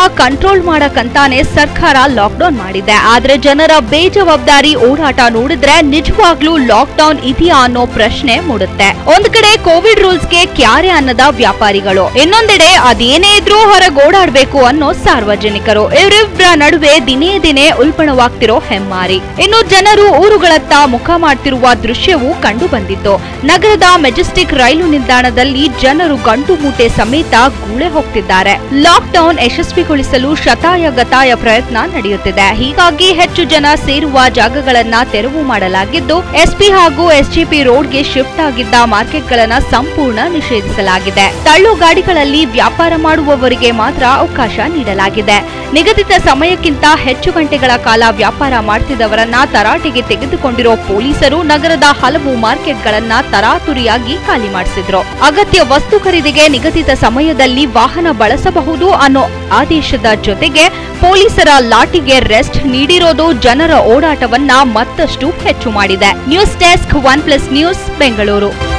control ಮಾಡಕ್ಕಂತಾನೆ ಸರ್ಕಾರ lockdown ಮಾಡಿದೆ ಆದ್ರೆ ಜನರ ಬೇಜವಾಬ್ದಾರಿ ಓಡಾಟ ನೋಡಿದ್ರೆ ನಿಜವಾಗ್ಲೂ ಲಾಕ್ಡೌನ್ ಇದೆಯಾ ಅನ್ನೋ ಪ್ರಶ್ನೆ ಮೂಡುತ್ತೆ ಒಂದ್ ಕಡೆ ಕೋವಿಡ್ ರೂಲ್ಸ್ಗೆ ಕ್ಯಾರೆ ಅನ್ನದ ವ್ಯಾಪಾರಿಗಳು ಇನ್ನೊಂದೆಡೆ ಅದೇನೇ ಇದ್ರೂ ಹೊರಗೆ ಓಡಾಡ್ಬೇಕು ಅನ್ನೋ ಸಾರ್ವಜನಿಕರು ಇವರಿಬ್ಬರ ನಡುವೆ ದಿನೇ ದಿನೇ ಉಲ್ಬಣವಾಗ್ತಿರೋ ಹೆಮ್ಮಾರಿ ಇನ್ನು ಜನರು ಊರುಗಳತ್ತ ಮುಖ ಮಾಡ್ತಿರುವ ದೃಶ್ಯವೂ ಕಂಡು ಬಂದಿತ್ತು ನಗರದ ಮೆಜೆಸ್ಟಿಕ್ ರೈಲು ನಿಲ್ದಾಣದಲ್ಲಿ ಜನರು ಗಂಟು ಮೂಟೆ ಸಮೇತ ಗೂಳೆ ಹೋಗ್ತಿದ್ದಾರೆ ಲಾಕ್ಡೌನ್ ಯಶಸ್ವಿಗೊಳಿಸಲು ಶತಾಯ ಗತಾಯ ಪ್ರಯತ್ನ ನಡೆಯುತ್ತಿದೆ ಹೀಗಾಗಿ ಹೆಚ್ಚು ಜನ ಸೇರುವ ಜಾಗಗಳನ್ನ ತೆರವು ಮಾಡಲಾಗಿದ್ದು ಎಸ್ಪಿ ಹಾಗೂ ಎಸ್ಜಿಪಿ ರೋಡ್ಗೆ ಶಿಫ್ಟ್ ಆಗಿದ್ದ ಮಾರ್ಕೆಟ್ಗಳನ್ನ ಸಂಪೂರ್ಣ ನಿಷೇಧಿಸಲಾಗಿದೆ ತಳ್ಳು ಗಾಡಿಗಳಲ್ಲಿ ವ್ಯಾಪಾರ ಮಾಡುವವರಿಗೆ ಮಾತ್ರ ಅವಕಾಶ ನೀಡಲಾಗಿದೆ ನಿಗದಿತ ಸಮಯಕ್ಕಿಂತ ಹೆಚ್ಚು ಗಂಟೆಗಳ ಕಾಲ ವ್ಯಾಪಾರ ಮಾಡ್ತಿದ್ದವರನ್ನ ತರಾಟೆಗೆ ತೆಗೆದುಕೊಂಡಿರೋ ಪೊಲೀಸರು ನಗರದ ಹಲವು ಮಾರ್ಕೆಟ್ಗಳನ್ನ ತರಾತುರಿಯಾಗಿ ಖಾಲಿ ಮಾಡಿಸಿದ್ರು ಅಗತ್ಯ ವಸ್ತು ಖರೀದಿಗೆ ನಿಗದಿತ ಸಮಯದಲ್ಲಿ ವಾಹನ ಬಳಸಬಹುದು ಅನ್ನೋ ಆದೇಶದ ಜೊತೆಗೆ ಪೊಲೀಸರ ಲಾಠಿಗೆ ರೆಸ್ಟ್ ನೀಡಿರೋದು ಜನರ ಓಡಾಟವನ್ನ ಮತ್ತಷ್ಟು ಹೆಚ್ಚು ಮಾಡಿದೆ news desk one plus news Bengaluru